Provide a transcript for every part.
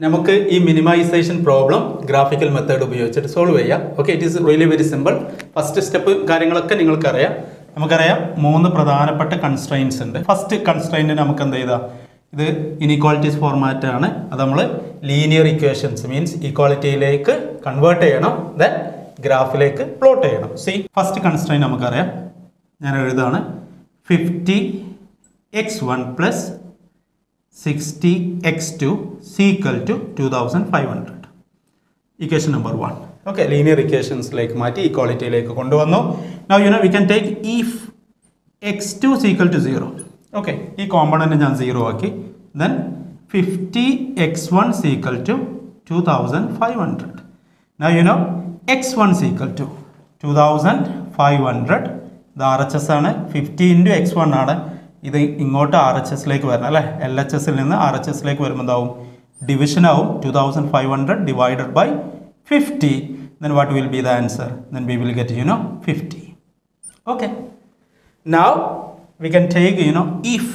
നമുക്ക് ഈ minimization problem graphical method ഉപയോഗിച്ചിട്ട് സോൾവ് ചെയ്യാം okay it is really very simple first step കാര്യങ്ങളൊക്കെ നിങ്ങൾക്കറിയാം നമുക്കറിയാം മൂന്ന് പ്രധാനപ്പെട്ട കൺസ്ട്രെയിൻസ് ഉണ്ട് ഫസ്റ്റ് കൺസ്ട്രെയിൻറ്റ് നമുക്ക് എന്ത് ചെയ്താൽ ഇത് ഇനീക്വാളിറ്റീസ് ഫോർമാറ്റ് ആണ് അത് നമ്മൾ ലീനിയർ ഇക്വേഷൻസ് മീൻസ് ഈക്വാളിറ്റിയിലേക്ക് കൺവേർട്ട് ചെയ്യണം ദെൻ ഗ്രാഫിലേക്ക് പ്ലോട്ട് ചെയ്യണം സി ഫസ്റ്റ് കൺസ്ട്രെയിൻ നമുക്കറിയാം ഞാൻ എഴുതാണ് fifty x one plus sixty x two is equal to two thousand five hundred equation number one okay linear ഇക്വേഷൻസിലേക്ക് മാറ്റി ഇക്വാളിറ്റിയിലേക്ക് കൊണ്ടുവന്നു now you know we can take if x two is equal to zero okay ഈ component ഞാൻ zero ആക്കി then fifty x one is equal to two thousand five hundred now you know x one is equal to two thousand five hundred ഇത് R H S ആണ് fifty into x one ആണ് ഇത് ഇങ്ങോട്ട് R H എസിലേക്ക് വരണം അല്ലേ L H എസിൽ നിന്ന് ആർ എച്ച് എസിലേക്ക് വരുമ്പോൾ എന്താവും ഡിവിഷൻ ആവും two thousand five hundred divided by fifty then what will be the answer then we will get you know fifty okay now we can take you know if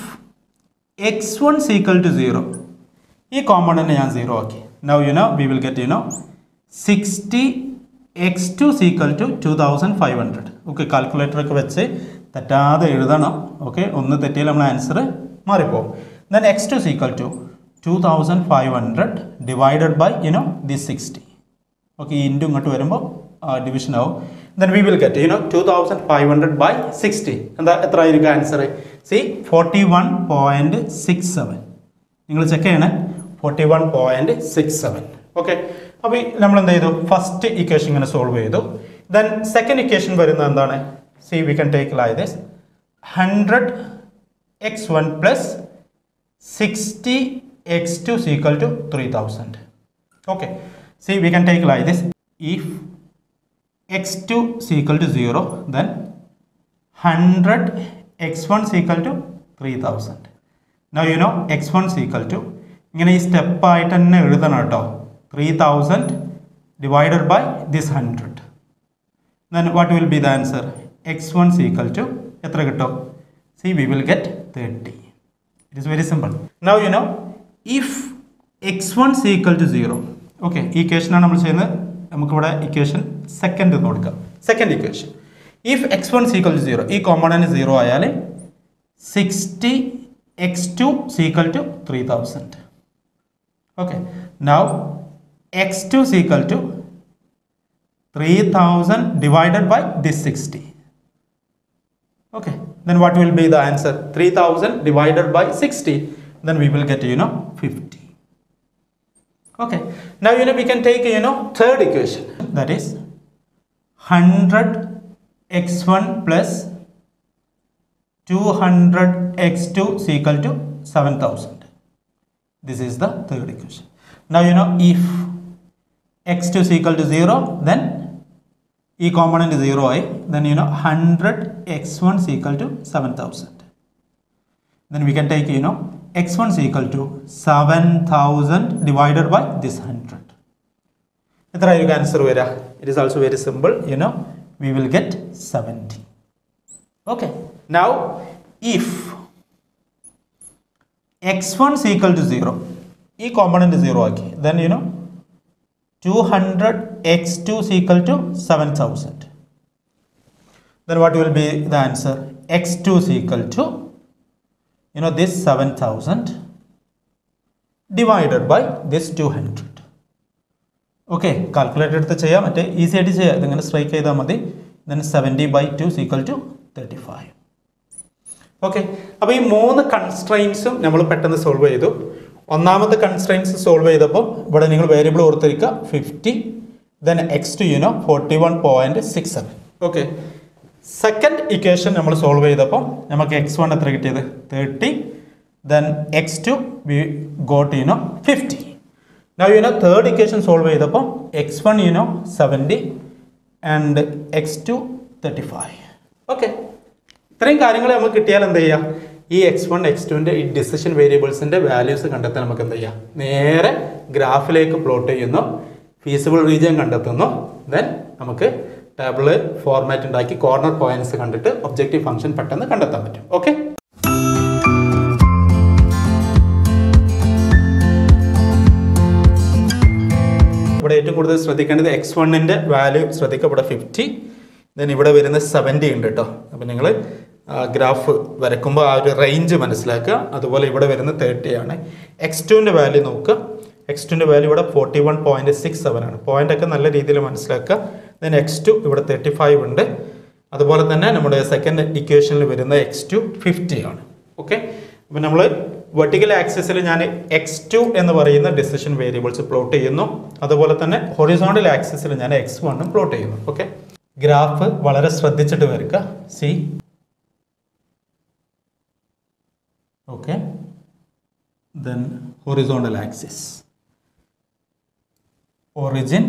x1 is equal to 0 ഈ component ഞാൻ zero ആക്കി now you know we will get you know sixty x two is equal to two thousand five hundred okay കാൽക്കുലേറ്ററൊക്കെ വെച്ച് തെറ്റാതെ എഴുതണം okay ഒന്ന് തെറ്റിയാൽ നമ്മൾ ആൻസർ മാറിപ്പോകും then x two is equal to two thousand five hundred divided by you know the sixty okay ഈ into ഇങ്ങോട്ട് വരുമ്പോൾ ഡിവിഷൻ ആവും then we will get you know two thousand five hundred by sixty എന്താ എത്ര ആയിരിക്കും answer C forty one point six seven നിങ്ങൾ check ചെയ്യണേ forty one point six seven okay അപ്പോൾ നമ്മൾ എന്ത് ചെയ്തു ഫസ്റ്റ് ഇക്വേഷൻ ഇങ്ങനെ സോൾവ് ചെയ്തു ദെൻ സെക്കൻഡ് ഇക്വേഷൻ വരുന്നത് എന്താണ് see we can take like this hundred x one plus sixty x two is equal to three thousand okay see we can take like this if x2 is equal to 0 then 100 x1 is equal to 3000 now you know x1 is equal to ഇങ്ങനെ ഈ step ആയിട്ട് തന്നെ എഴുതണം കേട്ടോ three thousand divided by this hundred then what will be the answer x one is equal to എത്ര കിട്ടും see we will get thirty it is very simple now you know if x one is equal to zero okay ഈ ഇക്വേഷനാണ് നമ്മൾ ചെയ്യുന്നത് നമുക്കിവിടെ equation second എന്ന് കൊടുക്കാം second equation if x one is equal to zero ഈ കോമ്പണൻറ്റ് സീറോ ആയാൽ sixty x two is equal to three thousand okay now x two is equal to three thousand divided by this sixty okay then what will be the answer 3000 divided by 60 then we will get you know 50 okay now you know we can take you know third equation that is 100 x1 plus 200 x2 is equal to 7000 this is the third equation now you know if x2 is equal to 0 then ഈ component zero ആയി then you know hundred x one is equal to seven thousand then we can take you know x one is equal to seven thousand divided by this hundred എത്ര ആയിരിക്കും answer വരിക it is also very simple you know we will get seventy okay now if x one is equal to zero ഈ component zero ആക്കി then you know 200 x2 is equal to 7000 then what will be the answer x2 is equal to you know this 7000 divided by this 200 okay calculator എടുത്ത് ചെയ്യാം മറ്റേ easy ആയിട്ട് ചെയ്യാം ഇതിങ്ങനെ strike ചെയ്താൽ മതി then seventy by two is equal to thirty five okay അപ്പോൾ ഈ മൂന്ന് കൺസ്ട്രെയിൻസും നമ്മൾ പെട്ടെന്ന് സോൾവ് ചെയ്തു ഒന്നാമത്തെ കൺസ്ട്രെയിൻസ് സോൾവ് ചെയ്തപ്പോൾ ഇവിടെ നിങ്ങൾ വേരിയബിൾ ഓർത്തിരിക്കുക fifty then x two you know forty one point six seven okay second equation നമ്മൾ സോൾവ് ചെയ്തപ്പോൾ നമുക്ക് എക്സ് വൺ എത്ര കിട്ടിയത് thirty then x two we got you know fifty now you know third equation solve ചെയ്തപ്പോൾ x one you know seventy and x two thirty five okay ഇത്രയും കാര്യങ്ങൾ നമുക്ക് കിട്ടിയാൽ എന്ത് ചെയ്യാം ഈ എക്സ് വൺ എക്സ് ടുവിൻ്റെ ഈ ഡിസിഷൻ വേരിയബിൾസിൻ്റെ വാല്യൂസ് കണ്ടെത്താൻ നമുക്ക് എന്ത് ചെയ്യാം നേരെ ഗ്രാഫിലേക്ക് പ്ലോട്ട് ചെയ്യുന്നു ഫീസിബിൾ റീജിയൻ കണ്ടെത്തുന്നു ദെൻ നമുക്ക് ടേബിള് ഫോർമാറ്റ് ഉണ്ടാക്കി കോർണർ പോയിന്റ്സ് കണ്ടിട്ട് ഒബ്ജക്റ്റീവ് ഫംഗ്ഷൻ പെട്ടെന്ന് കണ്ടെത്താൻ പറ്റും ഓക്കെ കൂടുതൽ ശ്രദ്ധിക്കേണ്ടത് എക്സ് വണ്ണിൻ്റെ വാല്യൂ ശ്രദ്ധിക്കുക ഇവിടെ ഫിഫ്റ്റി ദെൻ ഇവിടെ വരുന്ന സെവൻറ്റി ഉണ്ട് കേട്ടോ അപ്പം നിങ്ങൾ ഗ്രാഫ് വരയ്ക്കുമ്പോൾ ആ ഒരു റേഞ്ച് മനസ്സിലാക്കുക അതുപോലെ ഇവിടെ വരുന്ന തേർട്ടി ആണ് എക്സ് ടുവിൻ്റെ വാല്യൂ നോക്കുക എക്സ് ടുവിൻ്റെ വാല്യൂ ഇവിടെ forty one point six seven ആണ് പോയിന്റ് ഒക്കെ നല്ല രീതിയിൽ മനസ്സിലാക്കുക ദെൻ എക്സ് ടു ഇവിടെ തേർട്ടി ഫൈവ് ഉണ്ട് അതുപോലെ തന്നെ നമ്മുടെ സെക്കൻഡ് ഇക്വേഷനിൽ വരുന്ന എക്സ് ടു ഫിഫ്റ്റി ആണ് ഓക്കെ അപ്പം നമ്മൾ വെർട്ടിക്കൽ ആക്സിസിൽ ഞാൻ എക്സ് ടു എന്ന് പറയുന്ന ഡിസിഷൻ വേരിയബിൾസ് പ്ലോട്ട് ചെയ്യുന്നു അതുപോലെ തന്നെ ഹൊറിസോണ്ടൽ ആക്സിസിൽ ഞാൻ എക്സ് വണ്ണും പ്ലോട്ട് ചെയ്യുന്നു ഓക്കെ ഗ്രാഫ് വളരെ ശ്രദ്ധിച്ചിട്ട് വരിക see okay then horizontal axis origin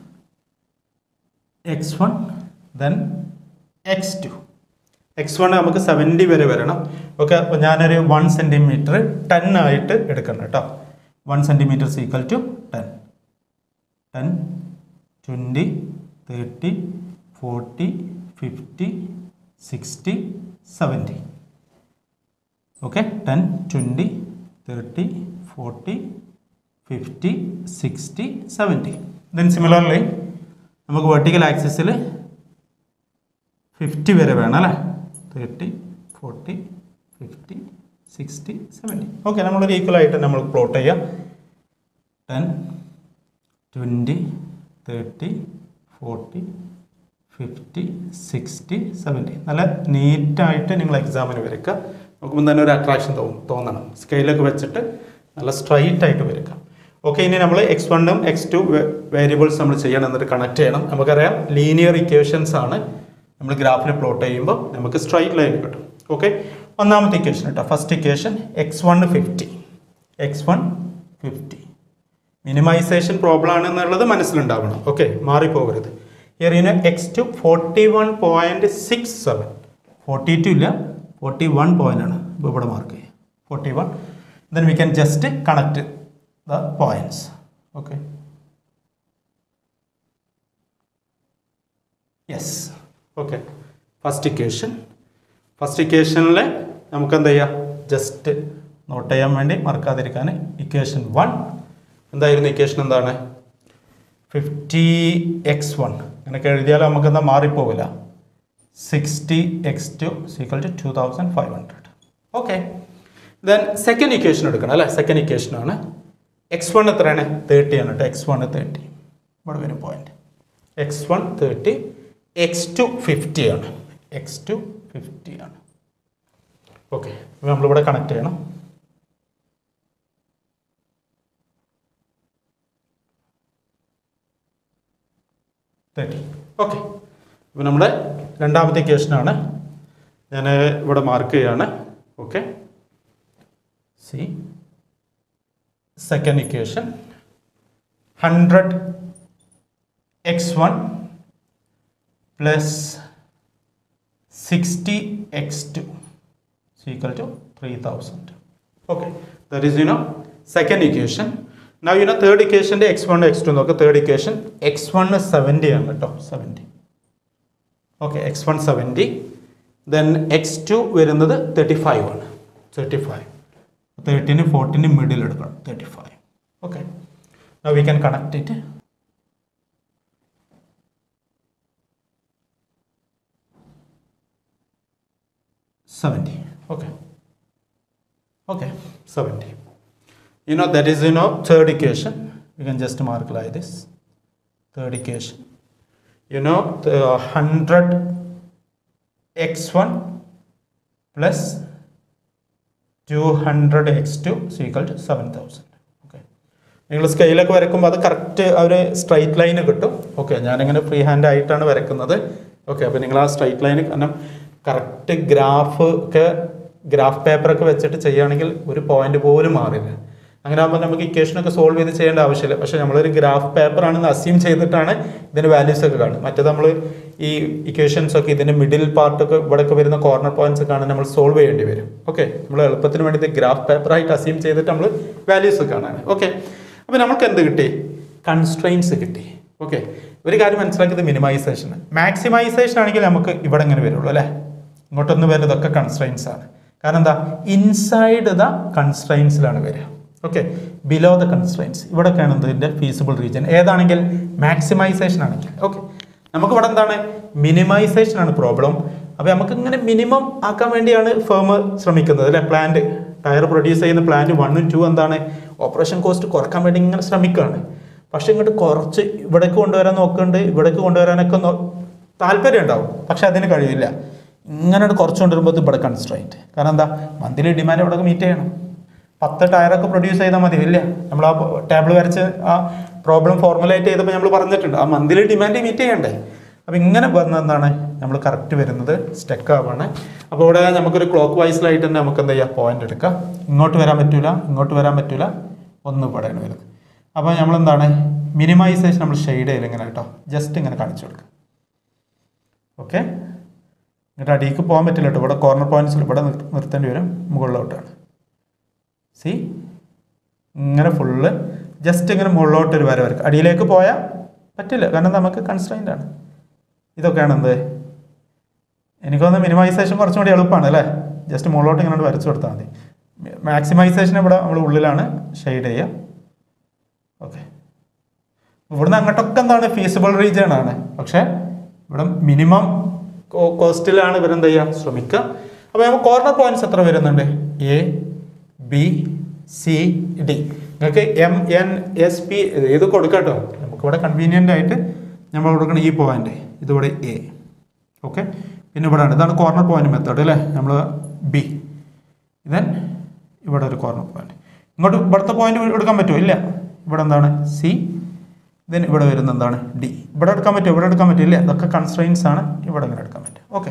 x1 then x2 x one നമുക്ക് സെവൻറ്റി വരെ വരണം ഓക്കെ അപ്പോൾ ഞാനൊരു വൺ സെൻറ്റിമീറ്റർ ടെൻ ആയിട്ട് എടുക്കണം കേട്ടോ one centimetre equal to ten ten twenty thirty forty fifty sixty seventy okay ten twenty thirty forty fifty sixty seventy then similarly നമുക്ക് vertical ആക്സിസിൽ ഫിഫ്റ്റി വരെ വേണം അല്ലേ thirty forty fifty sixty seventy okay നമ്മളൊരു equal ആയിട്ട് നമ്മൾ plot ചെയ്യാം ten twenty thirty forty fifty sixty seventy നല്ല നീറ്റായിട്ട് നിങ്ങൾ എക്സാമിന് വരയ്ക്കുക നോക്കുമ്പോൾ തന്നെ ഒരു അട്രാക്ഷൻ തോന്നും തോന്നണം സ്കെയിലൊക്കെ വെച്ചിട്ട് നല്ല സ്ട്രൈറ്റ് ആയിട്ട് വരയ്ക്കാം ഓക്കെ ഇനി നമ്മൾ എക്സ് വണ്ണും എക്സ് ടു വേരിയബിൾസ് നമ്മൾ ചെയ്യണം എന്നിട്ട് കണക്ട് ചെയ്യണം നമുക്കറിയാം ലീനിയർ ഇക്വേഷൻസ് ആണ് നമ്മൾ ഗ്രാഫിൽ പ്ലോട്ട് ചെയ്യുമ്പോൾ നമുക്ക് സ്ട്രൈറ്റ് ലൈൻ കിട്ടും ഓക്കെ ഒന്നാമത്തെ ഇക്വേഷൻ കേട്ടോ first equation x one fifty x one fifty minimization problem ആണ് എന്നുള്ളത് മനസ്സിലുണ്ടാവണം ഓക്കെ മാറിപ്പോകരുത് ഇയറിന് x two forty one point six seven forty two ഇല്ല ഫോർട്ടി വൺ പോയിൻ്റ് ആണ് ഇപ്പോൾ ഇവിടെ മാർക്ക് ചെയ്യുക forty one then we can just connect the points okay yes okay first equation first ഇക്വേഷനിൽ നമുക്ക് എന്താ ചെയ്യുക ജസ്റ്റ് നോട്ട് ചെയ്യാൻ വേണ്ടി മറക്കാതിരിക്കാൻ ഇക്വേഷൻ വൺ എന്തായിരുന്നു ഇക്വേഷൻ എന്താണ് ഫിഫ്റ്റി എക്സ് വൺ അങ്ങനെയൊക്കെ എഴുതിയാൽ നമുക്ക് എന്താ മാറിപ്പോവില്ല sixty x two is equal to two thousand five hundred okay then second equation എടുക്കണം അല്ലേ സെക്കൻഡ് ഇക്വേഷനാണ് എക്സ് വൺ എത്രയാണ് തേർട്ടി ആണ് കേട്ടോ എക്സ് വൺ തേർട്ടി ഇവിടെ വരും point x one thirty x two fifty ആണ് എക്സ് ടു ഫിഫ്റ്റി ആണ് ഓക്കെ നമ്മളിവിടെ കണക്ട് ചെയ്യണം തേർട്ടി ഓക്കെ അപ്പോൾ നമ്മുടെ രണ്ടാമത്തെ ഇക്വേഷനാണ് ഞാൻ ഇവിടെ മാർക്ക് ചെയ്യാണ് okay see second equation hundred x one plus sixty x two equal to three thousand okay that is you know second equation now you know third ഇക്വേഷൻ്റെ എക്സ് വൺ എക്സ് ടു നോക്കുക third equation x one seventy ആണ് കേട്ടോ seventy okay x one seventy then x two വരുന്നത് thirty five ആണ് thirty five thirteen fourteen middle എടുക്കണം thirty five okay now we can connect it seventy okay okay seventy you know that is you know third equation you can just mark like this third equation you know the 100 x1 plus 200 x2 is equal to 7000 okay നിങ്ങൾ സ്കെയിലൊക്കെ വരയ്ക്കുമ്പോൾ അത് correct ആ ഒരു straight line കിട്ടും okay ഞാനിങ്ങനെ free hand ആയിട്ടാണ് വരയ്ക്കുന്നത് ഓക്കെ അപ്പോൾ നിങ്ങൾ ആ സ്ട്രൈറ്റ് ലൈന് കാരണം കറക്റ്റ് ഗ്രാഫ് ഒക്കെ ഗ്രാഫ് പേപ്പറൊക്കെ വെച്ചിട്ട് ചെയ്യുകയാണെങ്കിൽ ഒരു പോയിന്റ് പോലും മാറില്ല അങ്ങനെ ആകുമ്പോൾ നമുക്ക് ഇക്വേഷനൊക്കെ സോൾവ് ചെയ്ത് ചെയ്യേണ്ട ആവശ്യമില്ല പക്ഷേ നമ്മളൊരു ഗ്രാഫ് പേപ്പർ ആണെന്ന് അസ്യൂം ചെയ്തിട്ടാണ് ഇതിൻ്റെ വാല്യൂസ് ഒക്കെ കാണുന്നത് മറ്റേത് നമ്മൾ ഈ ഇക്വേഷൻസ് ഒക്കെ ഇതിൻ്റെ മിഡിൽ പാർട്ടൊക്കെ ഇവിടെയൊക്കെ വരുന്ന കോർണർ പോയിന്റ്സ് ഒക്കെ ആണ് നമ്മൾ സോൾവ് ചെയ്യേണ്ടി വരും ഓക്കെ നമ്മൾ എളുപ്പത്തിന് വേണ്ടി ഇത് ഗ്രാഫ് പേപ്പറായിട്ട് അസ്യൂം ചെയ്തിട്ട് നമ്മൾ വാല്യൂസ് കാണാൻ ഓക്കെ അപ്പോൾ നമുക്ക് എന്ത് കിട്ടി കൺസ്ട്രെയിൻസ് കിട്ടി ഓക്കെ ഒരു കാര്യം മനസ്സിലാക്കിയത് മിനിമൈസേഷൻ മാക്സിമൈസേഷൻ ആണെങ്കിൽ നമുക്ക് ഇവിടെ ഇങ്ങനെ വരുള്ളൂ അല്ലേ ഇങ്ങോട്ടൊന്ന് വരുന്നതൊക്കെ കൺസ്ട്രെയിൻസ് ആണ് കാരണം എന്താ ഇൻസൈഡ് ദ കൺസ്ട്രെയിൻസിലാണ് വരിക ഓക്കെ ബിലോ ദ കൺസ്ട്രെയിൻസ് ഇവിടെയൊക്കെയാണ് ഇതിൻ്റെ ഫീസിബിൾ റീജിയൻ ഏതാണെങ്കിൽ മാക്സിമൈസേഷൻ ആണെങ്കിൽ ഓക്കെ നമുക്ക് ഇവിടെ എന്താണ് മിനിമൈസേഷൻ ആണ് പ്രോബ്ലം അപ്പോൾ നമുക്ക് ഇങ്ങനെ മിനിമം ആക്കാൻ വേണ്ടിയാണ് ഫേം ശ്രമിക്കുന്നത് അല്ലെ പ്ലാന്റ് ടയർ പ്രൊഡ്യൂസ് ചെയ്യുന്ന പ്ലാന്റ് വണ്ണും ടു എന്താണ് ഓപ്പറേഷൻ കോസ്റ്റ് കുറക്കാൻ വേണ്ടി ഇങ്ങനെ ശ്രമിക്കുകയാണ് പക്ഷെ ഇങ്ങോട്ട് കുറച്ച് ഇവിടേക്ക് കൊണ്ടുവരാൻ നോക്കുന്നുണ്ട് ഇവിടേക്ക് കൊണ്ടുവരാനൊക്കെ നോ- താല്പര്യം ഉണ്ടാവും പക്ഷെ അതിന് കഴിയില്ല ഇങ്ങനെ കുറച്ച് കൊണ്ടുവരുമ്പോൾ ഇവിടെ കൺസ്ട്രൈൻറ്റ് കാരണം എന്താ മന്ത്ലി ഡിമാൻഡ് ഇവിടെ മീറ്റ് ചെയ്യണം പത്ത് ടയറൊക്കെ പ്രൊഡ്യൂസ് ചെയ്താൽ മതി ഇല്ല നമ്മൾ ആ ടേബിൾ വരച്ച് ആ പ്രോബ്ലം ഫോർമുലേറ്റ് ചെയ്തപ്പോൾ നമ്മൾ പറഞ്ഞിട്ടുണ്ട് ആ മന്ത്ലി ഡിമാൻഡ് മീറ്റ് ചെയ്യണ്ടേ അപ്പോൾ ഇങ്ങനെ വന്ന എന്താണ് നമ്മൾ കറക്റ്റ് വരുന്നത് സ്റ്റെക്ക് ആവാണ് അപ്പോൾ ഇവിടെ നമുക്കൊരു ക്ലോക്ക് വൈസിലായിട്ട് തന്നെ നമുക്ക് എന്താ ചെയ്യുക പോയിന്റ് എടുക്കാം ഇങ്ങോട്ട് വരാൻ പറ്റൂല ഇങ്ങോട്ട് വരാൻ പറ്റൂല ഒന്ന് ഇവിടെയാണ് വരുന്നത് അപ്പോൾ നമ്മൾ എന്താണ് മിനിമൈസേഷൻ നമ്മൾ ഷെയ്ഡ് ചെയ്യില്ല ഇങ്ങനെ കേട്ടോ ജസ്റ്റ് ഇങ്ങനെ കാണിച്ചു കൊടുക്കുക ഓക്കെ എന്നിട്ട് അടിയിലേക്ക് പോകാൻ പറ്റില്ല കേട്ടോ ഇവിടെ കോർണർ പോയിന്റ്സിൽ ഇവിടെ നിർ- നിർത്തേണ്ടി വരും മുകളിലോട്ടാണ് സി ഇങ്ങനെ ഫുള്ള് ജസ്റ്റ് ഇങ്ങനെ മുകളിലോട്ട് ഒരു വര വരക്കുക അടിയിലേക്ക് പോയാൽ പറ്റില്ല കാരണം നമുക്ക് കൺസ്ട്രൈൻ്റ് ആണ് ഇതൊക്കെയാണ് എന്ത് എനിക്ക് തോന്നുന്നു മിനിമൈസേഷൻ കുറച്ചും കൂടി എളുപ്പമാണ് അല്ലേ ജസ്റ്റ് മുകളിലോട്ട് ഇങ്ങനെ വരച്ചു കൊടുത്താൽ മതി മാക്സിമൈസേഷൻ ഇവിടെ നമ്മൾ ഉള്ളിലാണ് ഷെയ്ഡ് ചെയ്യുക ഓക്കെ ഇവിടുന്ന് അങ്ങോട്ടൊക്കെ എന്താണ് ഫീസിബിൾ റീജിയൺ ആണ് പക്ഷേ ഇവിടെ മിനിമം കോസ്റ്റിലാണ് ഇവരെന്ത് ചെയ്യുക ശ്രമിക്കുക അപ്പോൾ നമുക്ക് കോർണർ പോയിന്റ്സ് എത്ര വരുന്നുണ്ട് എ ബി സി ഡി നിങ്ങൾക്ക് എം എൻ എസ് പി ഇത് കൊടുക്കട്ടോ നമുക്കിവിടെ കൺവീനിയൻ്റ് ആയിട്ട് നമ്മൾ കൊടുക്കണം ഈ പോയിന്റ് ഇതിവിടെ എ ഓക്കെ പിന്നെ ഇവിടെ ഉണ്ട് ഇതാണ് കോർണർ പോയിന്റ് മെത്തേഡ് അല്ലേ നമ്മൾ ബി ദെൻ ഇവിടെ ഒരു കോർണർ പോയിന്റ് ഇങ്ങോട്ട് ഇവിടുത്തെ പോയിന്റ് എടുക്കാൻ പറ്റുമോ ഇല്ല ഇവിടെ എന്താണ് സി ദെൻ ഇവിടെ വരുന്ന എന്താണ് ഡി ഇവിടെ എടുക്കാൻ പറ്റുമോ ഇവിടെ എടുക്കാൻ പറ്റില്ല ഇതൊക്കെ കൺസ്ട്രെയിൻസ് ആണ് ഇവിടെ ഇങ്ങനെ എടുക്കാൻ പറ്റും okay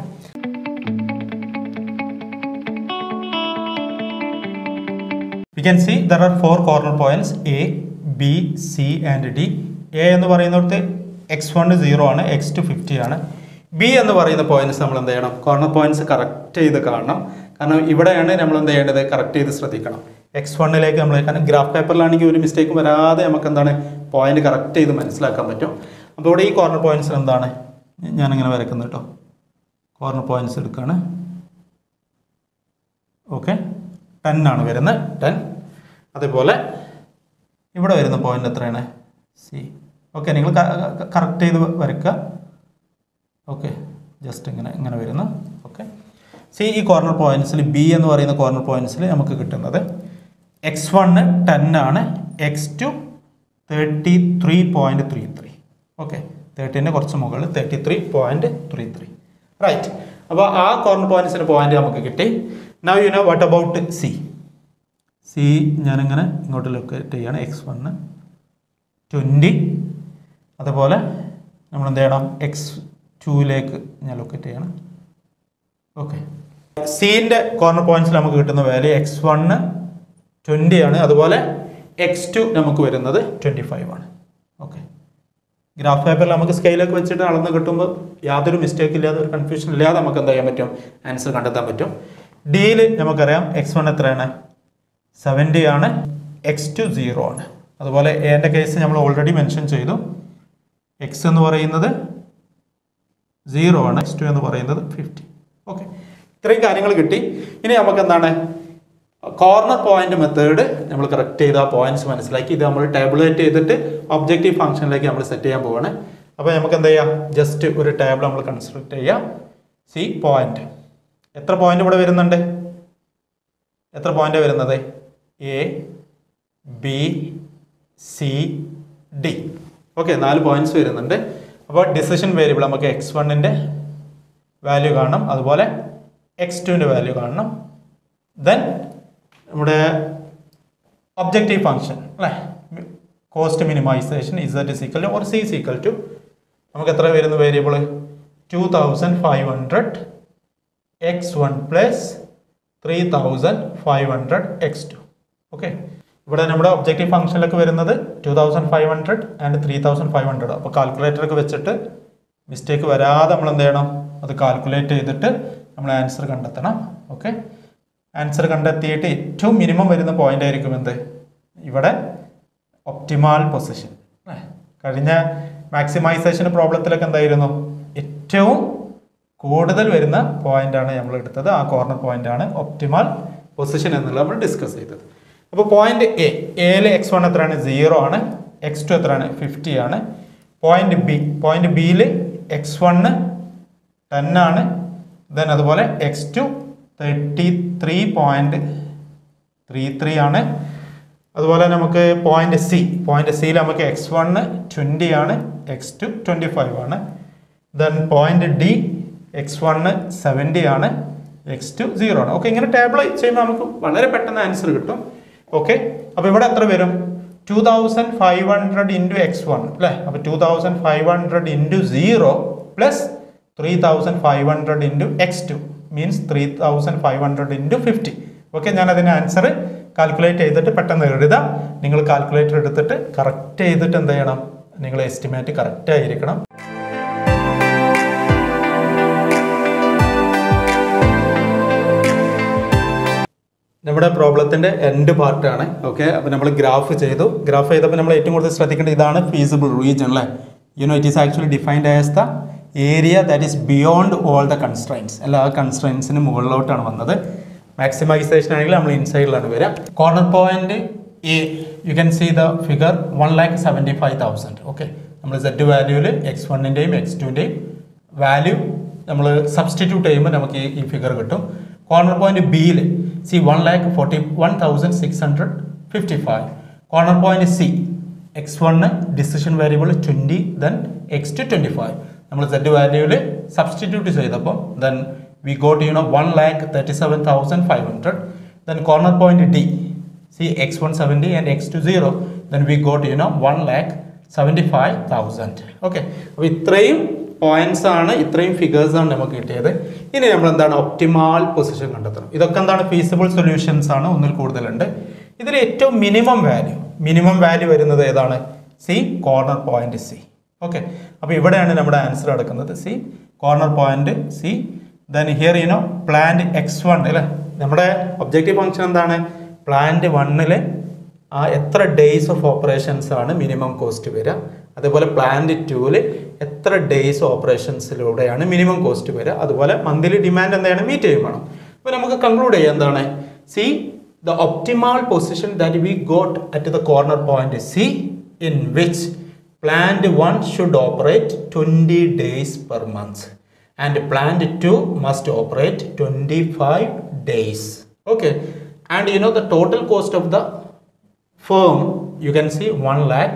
we can see there are four corner points A B C and D A എന്ന് പറയുന്നിടത്ത് എക്സ് വൺ സീറോ ആണ് എക്സ് ടു ഫിഫ്റ്റി ആണ് ബി എന്ന് പറയുന്ന പോയിന്റ്സ് നമ്മൾ എന്ത് ചെയ്യണം കോർണർ പോയിന്റ്സ് കറക്റ്റ് ചെയ്ത് കാണണം കാരണം ഇവിടെയാണ് നമ്മൾ എന്ത് ചെയ്യേണ്ടത് കറക്റ്റ് ചെയ്ത് ശ്രദ്ധിക്കണം എക്സ് വണ്ണിലേക്ക് നമ്മൾ കാരണം ഗ്രാഫ് പേപ്പറിലാണെങ്കിൽ ഒരു മിസ്റ്റേക്കും വരാതെ നമുക്ക് എന്താണ് പോയിന്റ് കറക്റ്റ് ചെയ്ത് മനസ്സിലാക്കാൻ പറ്റും അപ്പോൾ ഇവിടെ ഈ കോർണർ പോയിന്റ്സ് എന്താണ് ഞാനിങ്ങനെ വരക്കുന്നു കേട്ടോ കോർണർ പോയിന്റ്സ് എടുക്കുകയാണ് ഓക്കെ ടെൻ ആണ് വരുന്നത് ടെൻ അതേപോലെ ഇവിടെ വരുന്ന പോയിന്റ് എത്രയാണ് സി ഓക്കെ നിങ്ങൾ കറക്റ്റ് ചെയ്ത് വരയ്ക്കുക ഓക്കെ ജസ്റ്റ് ഇങ്ങനെ ഇങ്ങനെ വരുന്നു ഓക്കെ സി ഈ കോർണർ പോയിന്റ്സിൽ ബി എന്ന് പറയുന്ന കോർണർ പോയിന്റ്സിൽ നമുക്ക് കിട്ടുന്നത് എക്സ് വണ്ണ് ടെൻ ആണ് x two thirty three point three three okay തേർട്ടീൻ്റെ കുറച്ച് മുകളിൽ thirty three point three three right അപ്പോൾ ആ കോർണർ പോയിന്റ്സിൻ്റെ പോയിന്റ് നമുക്ക് കിട്ടി now you know what about C C ഞാനിങ്ങനെ ഇങ്ങോട്ട് ലൊക്കേറ്റ് ചെയ്യാണ് എക്സ് വണ്ണ് ട്വൻറ്റി അതുപോലെ നമ്മൾ എന്ത് ചെയ്യണം എക്സ് ടുവിലേക്ക് ഞാൻ ലൊക്കേറ്റ് ചെയ്യണം ഓക്കെ സീൻ്റെ കോർണർ പോയിന്റ്സിൽ നമുക്ക് കിട്ടുന്ന വാല്യൂ എക്സ് വണ്ണ് ട്വൻറ്റി ആണ് അതുപോലെ എക്സ് ടു നമുക്ക് വരുന്നത് ട്വൻറ്റി ഫൈവ് ആണ് ഓക്കെ ഗ്രാഫ് പേപ്പറിൽ നമുക്ക് സ്കെയിലൊക്കെ വെച്ചിട്ട് അളന്ന് കിട്ടുമ്പോൾ യാതൊരു മിസ്റ്റേക്ക് ഇല്ലാതെ ഒരു കൺഫ്യൂഷൻ ഇല്ലാതെ നമുക്ക് എന്താ ചെയ്യാൻ പറ്റും ആൻസർ കണ്ടെത്താൻ പറ്റും ഡിയിൽ നമുക്കറിയാം എക്സ് വൺ എത്രയാണ് സെവൻറ്റി ആണ് എക്സ് ടു സീറോ ആണ് അതുപോലെ എൻ്റെ കേസ് നമ്മൾ ഓൾറെഡി മെൻഷൻ ചെയ്തു എക്സ് എന്ന് പറയുന്നത് സീറോ ആണ് എക്സ് ടു എന്ന് പറയുന്നത് ഫിഫ്റ്റി ഓക്കെ ഇത്രയും കാര്യങ്ങൾ കിട്ടി ഇനി നമുക്ക് എന്താണ് കോർണർ പോയിന്റ് മെത്തേഡ് നമ്മൾ കറക്റ്റ് ചെയ്ത് ആ പോയിന്റ്സ് മനസ്സിലാക്കി ഇത് നമ്മൾ ടേബിളേറ്റ് ചെയ്തിട്ട് ഒബ്ജക്റ്റീവ് ഫംഗ്ഷനിലേക്ക് നമ്മൾ സെറ്റ് ചെയ്യാൻ പോവാണ് അപ്പോൾ നമുക്ക് എന്ത് ചെയ്യാം ജസ്റ്റ് ഒരു ടേബിൾ നമ്മൾ കൺസ്ട്രക്ട് ചെയ്യാം സി പോയിന്റ് എത്ര പോയിന്റ് ഇവിടെ വരുന്നുണ്ട് എത്ര പോയിന്റ് വരുന്നത് A B C D okay നാല് പോയിന്റ്സ് വരുന്നുണ്ട് അപ്പോൾ ഡിസിഷൻ വേരിയബിൾ നമുക്ക് എക്സ് വണ്ണിൻ്റെ വാല്യൂ കാണണം അതുപോലെ എക്സ് ടുവിൻ്റെ വാല്യൂ കാണണം ദെൻ നമ്മുടെ ഒബ്ജക്റ്റീവ് ഫംഗ്ഷൻ അല്ലേ cost minimization Z is equal or C is equal to നമുക്ക് എത്ര വരുന്ന variable two thousand five hundred x one plus three thousand five hundred x two okay ഇവിടെ നമ്മുടെ ഒബ്ജക്റ്റീവ് ഫംഗ്ഷനിലൊക്കെ വരുന്നത് two thousand five hundred and three thousand five hundred അപ്പോൾ കാൽക്കുലേറ്ററൊക്കെ വെച്ചിട്ട് മിസ്റ്റേക്ക് വരാതെ നമ്മൾ എന്ത് ചെയ്യണം അത് കാൽക്കുലേറ്റ് ചെയ്തിട്ട് നമ്മൾ ആൻസർ കണ്ടെത്തണം ഓക്കെ ആൻസർ കണ്ടെത്തിയിട്ട് ഏറ്റവും മിനിമം വരുന്ന പോയിന്റ് ആയിരിക്കും എന്ത് ഇവിടെ ഒപ്റ്റിമാൽ പൊസിഷൻ അല്ലേ കഴിഞ്ഞ മാക്സിമൈസേഷൻ പ്രോബ്ലത്തിലൊക്കെ എന്തായിരുന്നു ഏറ്റവും കൂടുതൽ വരുന്ന പോയിന്റ് ആണ് നമ്മൾ എടുത്തത് ആ കോർണർ പോയിന്റ് ആണ് ഒപ്റ്റിമാൽ പൊസിഷൻ എന്നുള്ളത് നമ്മൾ ഡിസ്കസ് ചെയ്തത് അപ്പോൾ പോയിന്റ് എ എയിൽ എക്സ് വൺ എത്രയാണ് സീറോ ആണ് എക്സ് ടു എത്രയാണ് ഫിഫ്റ്റി ആണ് പോയിന്റ് ബി പോയിന്റ് ബിയിൽ എക്സ് വണ്ണ് ടെൻ ആണ് ദെൻ അതുപോലെ x two thirty three point three three ആണ് അതുപോലെ നമുക്ക് പോയിന്റ് സി പോയിന്റ് സിയിൽ നമുക്ക് എക്സ് വണ്ണ് ട്വൻറ്റി ആണ് എക്സ് ടു ട്വൻറ്റി ഫൈവ് ആണ് then point D x one seventy ആണ് എക്സ് ടു സീറോ ആണ് ഓക്കെ ഇങ്ങനെ ടേബിൾ ചെയ്യുമ്പോൾ നമുക്ക് വളരെ പെട്ടെന്ന് ആൻസർ കിട്ടും ഓക്കെ അപ്പോൾ ഇവിടെ എത്ര വരും two thousand five hundred into x one അല്ലേ അപ്പോൾ two thousand five hundred into zero plus three thousand five hundred into x two means three thousand five hundred into fifty okay ഞാൻ അതിന് answer calculate ചെയ്തിട്ട് പെട്ടെന്ന് എഴുതാം നിങ്ങൾ calculator എടുത്തിട്ട് correct ചെയ്തിട്ട് എന്ത് ചെയ്യണം നിങ്ങൾ എസ്റ്റിമേറ്റ് കറക്റ്റ് ആയിരിക്കണം നമ്മുടെ പ്രോബ്ലത്തിന്റെ എൻഡ് പാർട്ടാണ് ഓക്കെ അപ്പോൾ നമ്മൾ ഗ്രാഫ് ചെയ്തു ഗ്രാഫ് ചെയ്തപ്പോൾ നമ്മൾ ഏറ്റവും കൂടുതൽ ശ്രദ്ധിക്കേണ്ടത് ഇതാണ് ഫീസിബിൾ റീജിയൻ അല്ലേ you know it is actually defined as the area that is beyond all the constraints എല്ലാ കൺസ്ട്രൈൻസിന് മുകളിലോട്ടാണ് വന്നത് മാക്സിമൈസേഷൻ ആണെങ്കിൽ നമ്മൾ ഇൻസൈഡിലാണ് വരിക corner point A you can see the figure one lakh seventy five thousand okay നമ്മൾ സെറ്റ് വാല്യൂവിൽ എക്സ് വണ്ണിൻ്റെയും എക്സ് ടുവിൻ്റെയും വാല്യൂ നമ്മൾ സബ്സ്റ്റിറ്റ്യൂട്ട് ചെയ്യുമ്പോൾ നമുക്ക് ഈ- ഈ ഫിഗർ കിട്ടും കോർണർ പോയിന്റ് ബിയിൽ C one lakh forty one thousand six hundred fifty five corner point C x one decision variable twenty then x two twenty five നമ്മൾ സെഡ് വാല്യൂവിൽ സബ്സ്റ്റിറ്റ്യൂട്ട് ചെയ്തപ്പോൾ then we got you know one lakh thirty seven thousand five hundred then corner point D C x one seventy and x two zero then we got you know one lakh seventy five thousand okay അപ്പോൾ ഇത്രയും points ആണ് ഇത്രയും figures ആണ് നമുക്ക് കിട്ടിയത് ഇനി നമ്മൾ എന്താണ് ഒപ്റ്റിമാൽ പൊസിഷൻ കണ്ടെത്തണം ഇതൊക്കെ എന്താണ് ഫീസിബിൾ സൊല്യൂഷൻസ് ആണ് ഒന്നിൽ കൂടുതലുണ്ട് ഇതിൽ ഏറ്റവും മിനിമം വാല്യൂ മിനിമം വാല്യൂ വരുന്നത് ഏതാണ് C corner point C okay അപ്പോൾ ഇവിടെയാണ് നമ്മുടെ ആൻസർ നടക്കുന്നത് C corner point C then here you know plant x one അല്ലേ നമ്മുടെ ഒബ്ജക്റ്റീവ് ഫംഗ്ഷൻ എന്താണ് പ്ലാന്റ് വണ്ണിൽ ആ എത്ര ഡേയ്സ് ഓഫ് ഓപ്പറേഷൻസ് ആണ് മിനിമം കോസ്റ്റ് വരിക അതേപോലെ പ്ലാന്റ് ടൂവിൽ എത്ര ഡേയ്സ് ഓപ്പറേഷൻസിലൂടെയാണ് മിനിമം കോസ്റ്റ് വരിക അതുപോലെ മന്ത്ലി ഡിമാൻഡ് എന്താണ് മീറ്റ് ചെയ്യും വേണം അപ്പോൾ നമുക്ക് കൺക്ലൂഡ് ചെയ്യാം എന്താണ് see the optimal position that we got at the corner point C in which plant one should operate twenty days per month and plant two must operate twenty five days okay and you know the total cost of the firm you can see 1 lakh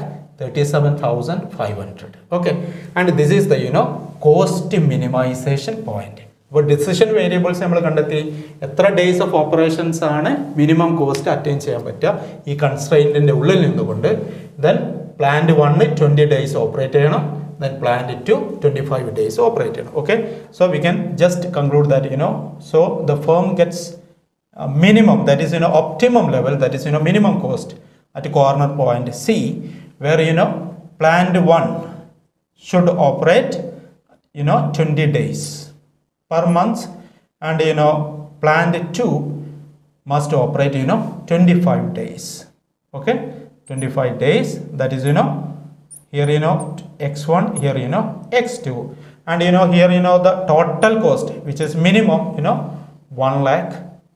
37500 okay and this is the you know cost minimization point അപ്പോൾ decision variables നമ്മൾ കണ്ടെത്തി എത്ര days of operations ആണ് minimum cost attain ചെയ്യാൻ പറ്റുക ഈ കൺസ്ട്രെയിൻറ്റിൻ്റെ ഉള്ളിൽ നിന്നുകൊണ്ട് then plant one twenty days operate ചെയ്യണം then plant two twenty five days operate ചെയ്യണം okay so we can just conclude that you know so the firm gets uh, minimum that is you know optimum level that is you know minimum cost at corner point C where you know plant 1 should operate you know 20 days per month and you know plant 2 must operate you know 25 days okay 25 days that is you know here you know x1 here you know x2 and you know here you know the total cost which is minimum you know 1 lakh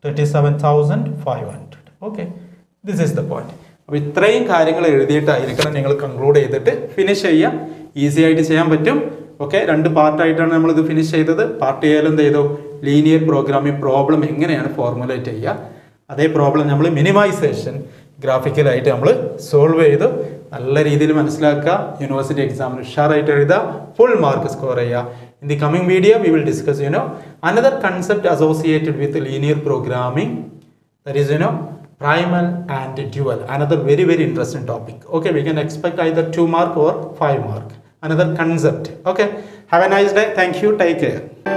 37500 okay this is the point അപ്പോൾ ഇത്രയും കാര്യങ്ങൾ എഴുതിയിട്ടായിരിക്കണം നിങ്ങൾ conclude ചെയ്തിട്ട് finish ചെയ്യാം easy ആയിട്ട് ചെയ്യാൻ പറ്റും okay രണ്ട് പാർട്ടായിട്ടാണ് നമ്മൾ ഇത് ഫിനിഷ് ചെയ്തത് പാർട്ട് എയിൽ എന്ത് ചെയ്തു ലീനിയർ പ്രോഗ്രാമിംഗ് പ്രോബ്ലം എങ്ങനെയാണ് ഫോർമുലേറ്റ് ചെയ്യുക അതേ പ്രോബ്ലം നമ്മൾ മിനിമൈസേഷൻ ഗ്രാഫിക്കലായിട്ട് നമ്മൾ സോൾവ് ചെയ്തു നല്ല രീതിയിൽ മനസ്സിലാക്കുക യൂണിവേഴ്സിറ്റി എക്സാമിന് ഉഷാറായിട്ട് എഴുതുക ഫുൾ മാർക്ക് സ്കോർ ചെയ്യുക in the coming video we will discuss you know another concept associated with linear programming that is you know primal and dual another very very interesting topic okay we can expect either 2 mark or 5 mark another concept okay have a nice day thank you take care